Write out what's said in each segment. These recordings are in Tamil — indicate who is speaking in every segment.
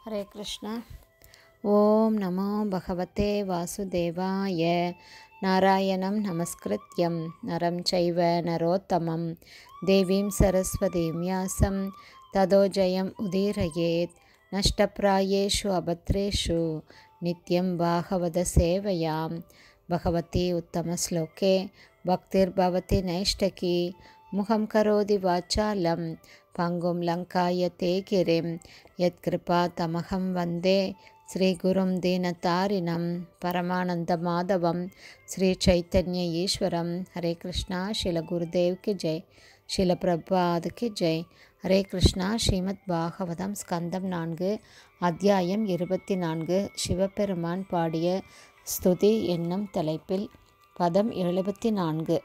Speaker 1: हरे कृष्ण ॐ नमो भगवते वासुदेवाय नारायणं नमस्कृत्यं नरं चैव नरोत्तमं देवीं सरस्वतीं व्यासं ततो जयम् उदीरयेत् नष्टप्रायेषु अभद्रेषु नित्यं भागवतसेवयां भगवती उत्तमश्लोके भक्तिर्भवति नैष्टकी मुखं करोति वाचालं पङ्गुं लङ्कायते गिरिं यत्कृपा तमहं वन्दे श्रीगुरुं दीनतारिणं परमानन्दमाधवं श्रीचैतन्य ईश्वरं हरे कृष्णा शिल गुरुदेव की जय शिल பிரபாத் கி ஜெய் ஹரே கிருஷ்ணா ஸ்ரீமத் பாகவதம் ஸ்கந்தம் நான்கு அத்தியாயம் இருபத்தி நான்கு சிவபெருமான் பாடிய ஸ்துதி என்னும் தலைப்பில் பதம் எழுபத்தி நான்கு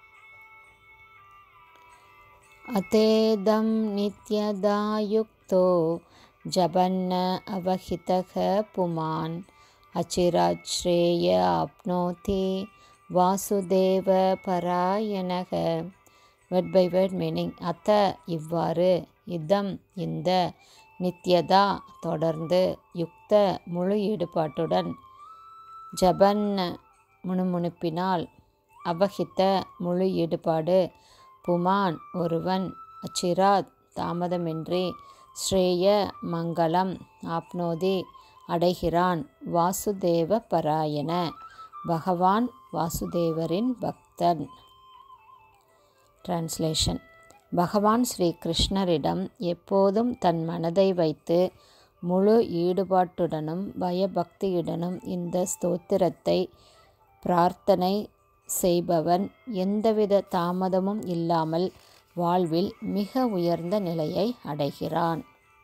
Speaker 1: अतेदं नित्यदायुक्तो जपन्न अवहितः पुमान् अचिराच्छ्रेय आप्नोति வாசுதேவபராயணக வேர்ட் பை வேர்ட் மீனிங் அத்த இவ்வாறு இதம் இந்த நித்யதா தொடர்ந்து யுக்த முழு ஈடுபாட்டுடன் ஜபன் முணுமுணுப்பினால் அவஹித்த முழு ஈடுபாடு புமான் ஒருவன் அச்சிராத் தாமதமின்றி ஸ்ரேய மங்களம் ஆப்னோதி அடைகிறான் வாசுதேவ பராயண பகவான் வாசுதேவரின் பக்தன் டிரான்ஸ்லேஷன் பகவான் ஸ்ரீ கிருஷ்ணரிடம் எப்போதும் தன் மனதை வைத்து முழு ஈடுபாட்டுடனும் பயபக்தியுடனும் இந்த ஸ்தோத்திரத்தை பிரார்த்தனை செய்பவன் எந்தவித தாமதமும் இல்லாமல் வாழ்வில் மிக உயர்ந்த நிலையை அடைகிறான்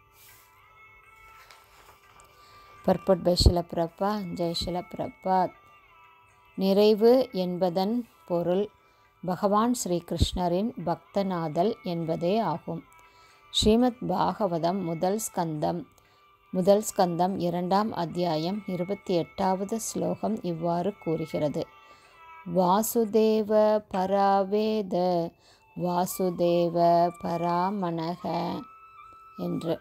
Speaker 1: பர்பட் பை ஷிலப்பிரப்பா ஜெய் ஷிலப்பிரபாத் நிறைவு என்பதன் பொருள் பகவான் ஸ்ரீ கிருஷ்ணரின் பக்தநாதல் என்பதே ஆகும் ஸ்ரீமத் பாகவதம் முதல் ஸ்கந்தம் முதல் ஸ்கந்தம் இரண்டாம் அத்தியாயம் இருபத்தி எட்டாவது ஸ்லோகம் இவ்வாறு கூறுகிறது வாசுதேவ பராவேத வாசுதேவ பராமணக என்று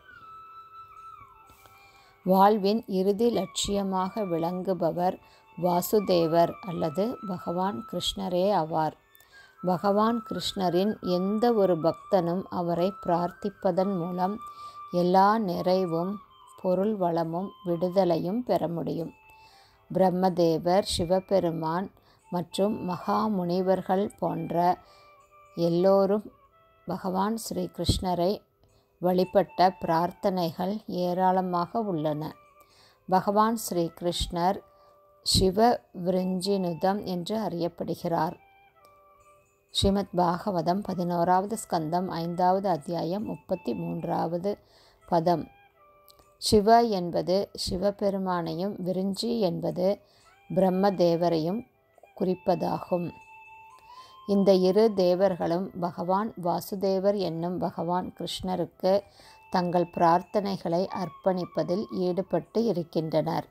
Speaker 1: வாழ்வின் இறுதி லட்சியமாக விளங்குபவர் வாசுதேவர் அல்லது பகவான் கிருஷ்ணரே ஆவார் பகவான் கிருஷ்ணரின் எந்த ஒரு பக்தனும் அவரை பிரார்த்திப்பதன் மூலம் எல்லா நிறைவும் பொருள் வளமும் விடுதலையும் பெற முடியும் பிரம்மதேவர் சிவபெருமான் மற்றும் மகா முனிவர்கள் போன்ற எல்லோரும் பகவான் ஸ்ரீ கிருஷ்ணரை வழிபட்ட பிரார்த்தனைகள் ஏராளமாக உள்ளன பகவான் ஸ்ரீ கிருஷ்ணர் சிவ விருஞ்சினுதம் என்று அறியப்படுகிறார் ஸ்ரீமத் பாகவதம் பதினோராவது ஸ்கந்தம் ஐந்தாவது அத்தியாயம் முப்பத்தி மூன்றாவது பதம் சிவ என்பது சிவபெருமானையும் விரிஞ்சி என்பது பிரம்மதேவரையும் குறிப்பதாகும் இந்த இரு தேவர்களும் பகவான் வாசுதேவர் என்னும் பகவான் கிருஷ்ணருக்கு தங்கள் பிரார்த்தனைகளை அர்ப்பணிப்பதில் ஈடுபட்டு இருக்கின்றனர்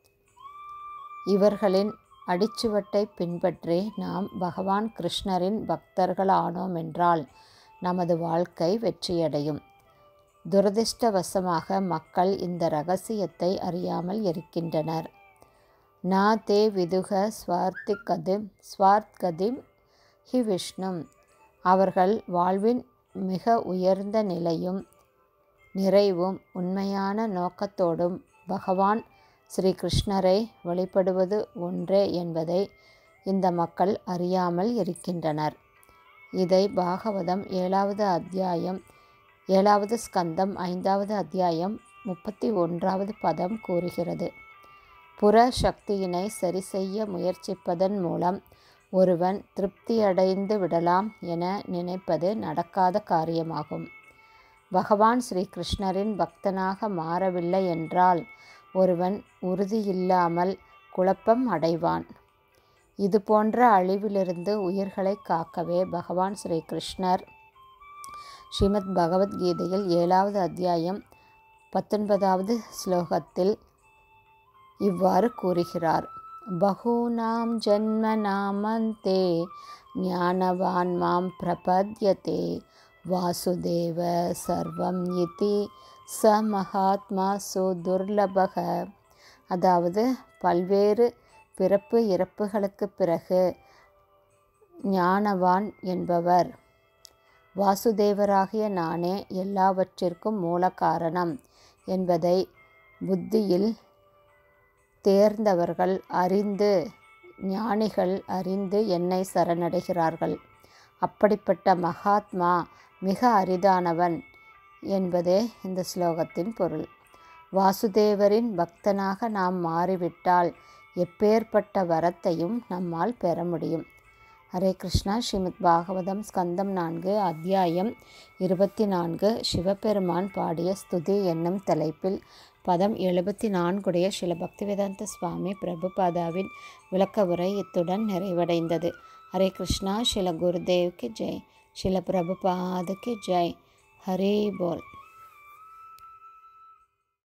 Speaker 1: இவர்களின் அடிச்சுவட்டை பின்பற்றி நாம் பகவான் கிருஷ்ணரின் பக்தர்களானோம் என்றால் நமது வாழ்க்கை வெற்றியடையும் துரதிர்ஷ்டவசமாக மக்கள் இந்த ரகசியத்தை அறியாமல் இருக்கின்றனர் நா தே விதுக ஸ்வார்த்திகது ஸ்வார்த்கதிம் ஹி விஷ்ணும் அவர்கள் வாழ்வின் மிக உயர்ந்த நிலையும் நிறைவும் உண்மையான நோக்கத்தோடும் பகவான் ஸ்ரீ கிருஷ்ணரை வழிபடுவது ஒன்றே என்பதை இந்த மக்கள் அறியாமல் இருக்கின்றனர் இதை பாகவதம் ஏழாவது அத்தியாயம் ஏழாவது ஸ்கந்தம் ஐந்தாவது அத்தியாயம் முப்பத்தி ஒன்றாவது பதம் கூறுகிறது புற சக்தியினை சரி செய்ய முயற்சிப்பதன் மூலம் ஒருவன் திருப்தியடைந்து விடலாம் என நினைப்பது நடக்காத காரியமாகும் பகவான் ஸ்ரீ கிருஷ்ணரின் பக்தனாக மாறவில்லை என்றால் ஒருவன் உறுதியில்லாமல் குழப்பம் அடைவான் இது போன்ற அழிவிலிருந்து உயிர்களை காக்கவே பகவான் ஸ்ரீ கிருஷ்ணர் ஸ்ரீமத் பகவத்கீதையில் ஏழாவது அத்தியாயம் பத்தொன்பதாவது ஸ்லோகத்தில் இவ்வாறு கூறுகிறார் பகூனாம் ஜன்ம நாமந்தே ஞானவான் மாம் பிரபத்யதே வாசுதேவ சர்வம் இதி ச மகாத்மா சு துர்லபக அதாவது பல்வேறு பிறப்பு இறப்புகளுக்கு பிறகு ஞானவான் என்பவர் வாசுதேவராகிய நானே எல்லாவற்றிற்கும் மூல காரணம் என்பதை புத்தியில் தேர்ந்தவர்கள் அறிந்து ஞானிகள் அறிந்து என்னை சரணடைகிறார்கள் அப்படிப்பட்ட மகாத்மா மிக அரிதானவன் என்பதே இந்த ஸ்லோகத்தின் பொருள் வாசுதேவரின் பக்தனாக நாம் மாறிவிட்டால் எப்பேற்பட்ட வரத்தையும் நம்மால் பெற முடியும் ஹரே கிருஷ்ணா ஸ்ரீமத் பாகவதம் ஸ்கந்தம் நான்கு அத்தியாயம் இருபத்தி நான்கு சிவபெருமான் பாடிய ஸ்துதி என்னும் தலைப்பில் பதம் எழுபத்தி நான்குடைய ஸ்ரீல பக்திவேதாந்த சுவாமி பிரபுபாதாவின் விளக்க உரை இத்துடன் நிறைவடைந்தது ஹரே கிருஷ்ணா ஸ்ரீல குருதேவ்க்கு ஜெய் ஸ்ரீல பிரபுபாதுக்கு ஜெய் ஹரே போல்